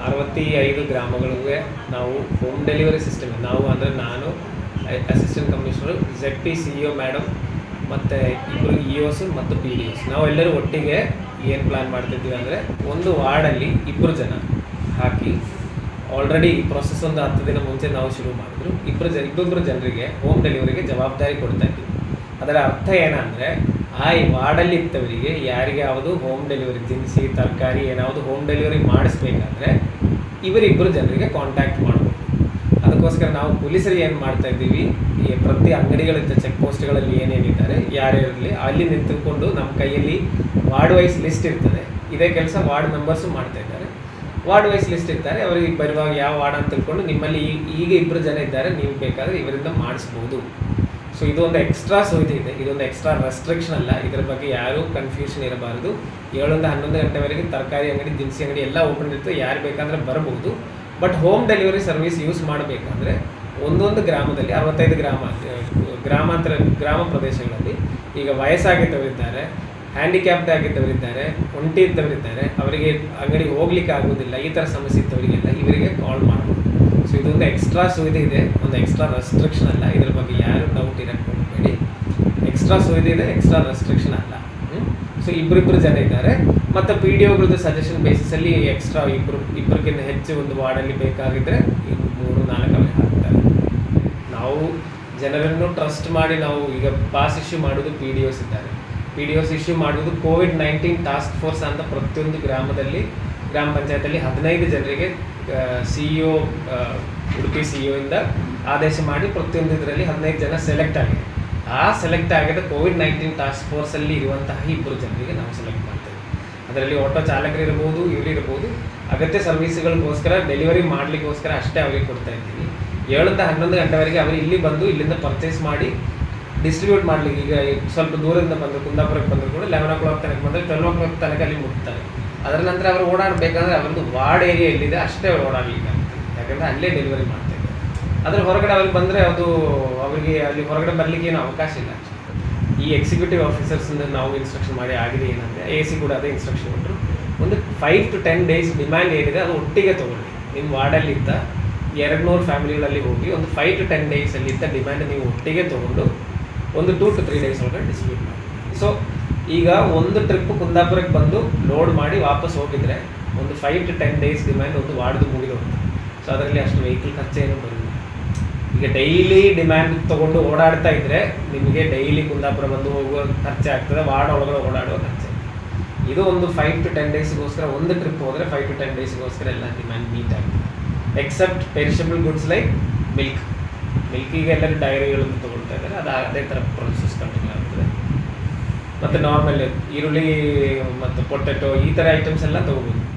ಅರವತ್ತೈದು ಗ್ರಾಮಗಳಿಗೆ ನಾವು ಹೋಮ್ ಡೆಲಿವರಿ ಸಿಸ್ಟಮ್ ನಾವು ಅಂದರೆ ನಾನು assistant commissioner Z P C E O madam ಮತ್ತು ಇಬ್ಬರು ಇ ಒಸ್ ಮತ್ತು ಪಿ ಡಿ ಒಸ್ ನಾವೆಲ್ಲರೂ ಒಟ್ಟಿಗೆ ಏನು ಪ್ಲ್ಯಾನ್ ಮಾಡ್ತಿದ್ವಿ ಅಂದರೆ ಒಂದು ವಾರ್ಡಲ್ಲಿ ಇಬ್ಬರು ಜನ ಹಾಕಿ ಆಲ್ರೆಡಿ ಈ ಪ್ರೊಸೆಸ್ ಒಂದು ಹತ್ತು ದಿನ ಮುಂಚೆ ನಾವು ಶುರು ಮಾಡಿದ್ರು ಇಬ್ಬರು ಜನ ಇಬ್ಬೊಬ್ಬರು ಜನರಿಗೆ ಹೋಮ್ ಡೆಲಿವರಿಗೆ ಜವಾಬ್ದಾರಿ ಕೊಡ್ತಾ ಇದ್ವಿ ಅದರ ಅರ್ಥ ಏನಂದರೆ ಆ ಈ ವಾರ್ಡಲ್ಲಿ ಇದ್ದವರಿಗೆ ಯಾರಿಗೆ ಯಾವುದು ಹೋಮ್ ಡೆಲಿವರಿ ದಿನಸಿ ತರಕಾರಿ ಏನಾವುದು ಹೋಮ್ ಡೆಲಿವರಿ ಮಾಡಿಸ್ಬೇಕಾದ್ರೆ ಇವರಿಬ್ಬರು ಜನರಿಗೆ ಕಾಂಟ್ಯಾಕ್ಟ್ ಮಾಡ್ಬೋದು ಅದಕ್ಕೋಸ್ಕರ ನಾವು ಪೊಲೀಸರಿಗೆ ಏನು ಮಾಡ್ತಾ ಇದ್ದೀವಿ ಈ ಪ್ರತಿ ಅಂಗಡಿಗಳಿದ್ದ ಚೆಕ್ ಪೋಸ್ಟ್ಗಳಲ್ಲಿ ಏನೇನಿದ್ದಾರೆ ಯಾರ್ಯಾರಿರಲಿ ಅಲ್ಲಿ ನಿಂತುಕೊಂಡು ನಮ್ಮ ಕೈಯಲ್ಲಿ ವಾರ್ಡ್ ವೈಸ್ ಲಿಸ್ಟ್ ಇರ್ತದೆ ಇದೇ ಕೆಲಸ ವಾರ್ಡ್ ಮೆಂಬರ್ಸು ಮಾಡ್ತಾ ಇದ್ದಾರೆ ವಾರ್ಡ್ ವೈಸ್ ಲಿಸ್ಟ್ ಇರ್ತಾರೆ ಅವರಿಗೆ ಬರುವಾಗ ಯಾವ ವಾರ್ಡ್ ಅಂತ ತಿಳ್ಕೊಂಡು ನಿಮ್ಮಲ್ಲಿ ಈ- ಈಗ ಇಬ್ಬರು ಜನ ಇದ್ದಾರೆ ನೀವು ಬೇಕಾದರೆ ಇವರಿಂದ ಮಾಡಿಸ್ಬೋದು ಸೊ ಇದೊಂದು ಎಕ್ಸ್ಟ್ರಾ ಸುವಿಧೆ ಇದೆ ಇದೊಂದು ಎಕ್ಸ್ಟ್ರಾ ರೆಸ್ಟ್ರಿಕ್ಷನ್ ಅಲ್ಲ ಇದರ ಬಗ್ಗೆ ಯಾರೂ ಕನ್ಫ್ಯೂಷನ್ ಇರಬಾರದು ಏಳರಿಂದ ಹನ್ನೊಂದು ಗಂಟೆವರೆಗೆ ತರಕಾರಿ ಅಂಗಡಿ ದಿನಸಿ ಅಂಗಡಿ ಎಲ್ಲ ಓಪನ್ ಇರ್ತದೆ ಯಾರು ಬೇಕಾದ್ರೆ ಬರಬಹುದು but home delivery service use ಮಾಡಬೇಕಾದ್ರೆ ಒಂದೊಂದು ಗ್ರಾಮದಲ್ಲಿ ಅರವತ್ತೈದು ಗ್ರಾಮ ಆ, ಗ್ರಾಮಾಂತರ ಗ್ರಾಮ ಪ್ರದೇಶಗಳಲ್ಲಿ ಈಗ ವಯಸ್ಸಾಗಿದ್ದವರಿದ್ದಾರೆ ಹ್ಯಾಂಡಿಕ್ಯಾಪ್ಡ್ ಆಗಿದ್ದವರಿದ್ದಾರೆ ಒಂಟಿ ಇದ್ದವರಿದ್ದಾರೆ ಅವರಿಗೆ ಅಂಗಡಿಗೆ ಹೋಗ್ಲಿಕ್ಕೆ ಆಗೋದಿಲ್ಲ ಈ ಥರ ಸಮಸ್ಯೆ ಇದ್ದವರಿಗೆಲ್ಲ ಇವರಿಗೆ ಕಾಲ್ ಮಾಡ್ಬೋದು ಸೊ ಇದೊಂದು ಎಕ್ಸ್ಟ್ರಾ ಸುವಿಧೆ ಇದೆ ಒಂದು ಎಕ್ಸ್ಟ್ರಾ ರೆಸ್ಟ್ರಿಕ್ಷನ್ ಅಲ್ಲ ಇದ್ರ ಬಗ್ಗೆ ಯಾರು ಡೌಟ್ ಇರಕ್ಕೆ ಹೋಗಬೇಡಿ ಎಕ್ಸ್ಟ್ರಾ ಸುವಿಧೆ ಇದೆ ಎಕ್ಸ್ಟ್ರಾ ರೆಸ್ಟ್ರಿಕ್ಷನ್ ಅಲ್ಲ ಸೊ ಇಬ್ಬರಿಬ್ಬರು ಜನ ಇದ್ದಾರೆ ಮತ್ತು ಪಿ ಡಿ ಒಗಳದ್ದು ಸಜೆಷನ್ ಬೇಸಿಸಲ್ಲಿ ಎಕ್ಸ್ಟ್ರಾ ಇಬ್ಬರು ಇಬ್ಬರಿಗಿಂತ ಹೆಚ್ಚು ಒಂದು ವಾರ್ಡಲ್ಲಿ ಬೇಕಾಗಿದ್ದರೆ ಇನ್ನು ಮೂರು ನಾಲ್ಕು ಅವರಿಗೆ ಹಾಕ್ತಾರೆ ನಾವು ಜನರನ್ನು ಟ್ರಸ್ಟ್ ಮಾಡಿ ನಾವು ಈಗ ಪಾಸ್ ಇಶ್ಯೂ ಮಾಡೋದು ಪಿ ಡಿ ಒಸ್ ಇದ್ದಾರೆ ಪಿ ಡಿ ಒಸ್ ಇಶ್ಯೂ ಮಾಡುವುದು ಕೋವಿಡ್ ನೈನ್ಟೀನ್ ಟಾಸ್ಕ್ ಫೋರ್ಸ್ ಅಂತ ಪ್ರತಿಯೊಂದು ಗ್ರಾಮದಲ್ಲಿ ಗ್ರಾಮ ಪಂಚಾಯತಲ್ಲಿ ಹದಿನೈದು ಜನರಿಗೆ C E O Udupi C E ಇಂದ ಆದೇಶ ಮಾಡಿ ಪ್ರತಿಯೊಂದು ಇದರಲ್ಲಿ ಹದಿನೈದು ಜನ ಸೆಲೆಕ್ಟ್ ಆಗಿದೆ ಆ ಸೆಲೆಕ್ಟ್ ಆಗಿದ ಕೋವಿಡ್ ನೈನ್ಟೀನ್ ಟಾಸ್ಕ್ ಫೋರ್ಸಲ್ಲಿ ಇರುವಂತಹ ಇಬ್ಬರು ಜನರಿಗೆ ನಾವು ಸೆಲೆಕ್ಟ್ ಮಾಡ್ತೇವೆ ಅದರಲ್ಲಿ ಆಟೋ ಚಾಲಕರು ಇರ್ಬೋದು ಇವರು ಇರ್ಬೋದು ಅಗತ್ಯ ಸರ್ವಿಸ್ಗಳಿಗೋಸ್ಕರ ಡೆಲಿವರಿ ಮಾಡಲಿಕ್ಕೋಸ್ಕರ ಅಷ್ಟೇ ಅವರಿಗೆ ಕೊಡ್ತಾ ಇದ್ದೀವಿ ಏಳರಿಂದ ಹನ್ನೊಂದು ಗಂಟೆವರೆಗೆ ಅವರು ಇಲ್ಲಿ ಬಂದು ಇಲ್ಲಿಂದ ಪರ್ಚೇಸ್ ಮಾಡಿ ಡಿಸ್ಟ್ರಿಬ್ಯೂಟ್ ಮಾಡ್ಲಿಕ್ಕೆ ಈಗ ಸ್ವಲ್ಪ ದೂರದಿಂದ ಬಂದರು ಕುಂದಾಪುರಕ್ಕೆ ಬಂದರು ಕೂಡ ಲೆವೆನ್ ಓ ಕ್ಲಾಕ್ ತನಕ ಬಂದರೆ ಟ್ವೆಲ್ ಓ ಕ್ಲಾಕ್ ತನಕ ಅಲ್ಲಿ ಮುಟ್ತಾರೆ ಅದರ ನಂತರ ಅವರು ಓಡಾಡಬೇಕಂದ್ರೆ ಅವರದ್ದು ವಾರ್ಡ್ ಏರಿಯಾ ಎಲ್ಲಿದೆ ಅಷ್ಟೇ ಅವ್ರು ಓಡಾಡ್ಲಿಕ್ಕೆ ಆಗ್ತದೆ ಯಾಕಂದರೆ ಅಲ್ಲೇ ಡೆಲಿವರಿ ಮಾಡ್ತಾ ಇದ್ದಾರೆ ಅದ್ರ ಹೊರಗಡೆ ಅವ್ರಿಗೆ ಬಂದರೆ ಅದು ಅವರಿಗೆ ಅಲ್ಲಿ ಹೊರಗಡೆ ಬರಲಿಕ್ಕೆ ಏನು ಅವಕಾಶ ಇಲ್ಲ ಈ ಎಕ್ಸಿಕ್ಯೂಟಿವ್ ಆಫೀಸರ್ಸ್ ನಾವು ಇನ್ಸ್ಟ್ರಕ್ಷನ್ ಮಾಡಿ ಆಗಿದೆ ಏನಂದರೆ ಎ ಸಿ ಕೂಡ ಅದೇ ಇನ್ಸ್ಟ್ರಕ್ಷನ್ ಕೊಟ್ಟರು ಒಂದು five to ten days demand ಏನಿದೆ ಅದು ಒಟ್ಟಿಗೆ ತೊಗೊಳ್ಳಿ ನಿಮ್ಮ ವಾರ್ಡಲ್ಲಿದ್ದ ಎರಡು ನೂರು ಫ್ಯಾಮಿಲಿಗಳಲ್ಲಿ ಹೋಗಿ ಒಂದು ಫೈವ್ ಟು ಟೆನ್ ಡೇಸಲ್ಲಿ ಇದ್ದ ಡಿಮ್ಯಾಂಡ್ ನೀವು ಒಟ್ಟಿಗೆ ತೊಗೊಂಡು ಒಂದು ಟೂ ಟು ತ್ರೀ ಡೇಸ್ ಒಳಗಡೆ ಡಿಸ್ಟ್ರಿಬ್ಯೂಟ್ ಮಾಡಿ ಸೊ ಈಗ ಒಂದು ಟ್ರಿಪ್ ಕುಂದಾಪುರಕ್ಕೆ ಬಂದು ಲೋಡ್ ಮಾಡಿ ವಾಪಸ್ ಹೋಗಿದ್ರೆ ಒಂದು five to ten days demand ಒಂದು ವಾರ್ಡ್ದು ಮುಗಿದು ಹೋಗ್ತದೆ ಸೊ ಅದರಲ್ಲಿ ಅಷ್ಟು ವೆಹಿಕಲ್ ಖರ್ಚೇನು ಬರೋದಿಲ್ಲ ಈಗ ಡೈಲಿ ಡಿಮ್ಯಾಂಡ್ ತಗೊಂಡು ಓಡಾಡ್ತಾ ಇದ್ರೆ ನಿಮಗೆ ಡೈಲಿ ಕುಂದಾಪುರ ಬಂದು ಹೋಗುವ ಖರ್ಚೆ ಆಗ್ತದೆ ವಾರ್ಡ್ ಒಳಗಡೆ ಓಡಾಡುವ ಖರ್ಚೆ ಇದು ಒಂದು ಫೈವ್ ಟು ಟೆನ್ ಡೇಸ್ಗೋಸ್ಕರ ಒಂದು ಟ್ರಿಪ್ ಹೋದರೆ ಫೈವ್ ಟು ಟೆನ್ ಡೇಸ್ಗೋಸ್ಕರ ಎಲ್ಲ ಡಿಮ್ಯಾಂಡ್ ಮೀಟ್ ಆಗ್ತದೆ except perishable goods like milk ಮಿಲ್ಕಿಗೆ ಎಲ್ಲರೂ ಡೈರಿಗಳನ್ನು ತೊಗೊಳ್ತಾ ಇದ್ದಾರೆ ಅದು ಅದೇ ಥರ ಪ್ರೊಸೆಸ್ ಕಂಟಿನ್ಯೂ ಆಗ್ತದೆ ಮತ್ತು ನಾರ್ಮಲ್ ಈರುಳ್ಳಿ ಮತ್ತು ಪೊಟೆಟೊ ಈ ಥರ ಐಟಮ್ಸ್ ಎಲ್ಲ ತೊಗೋಬೋದು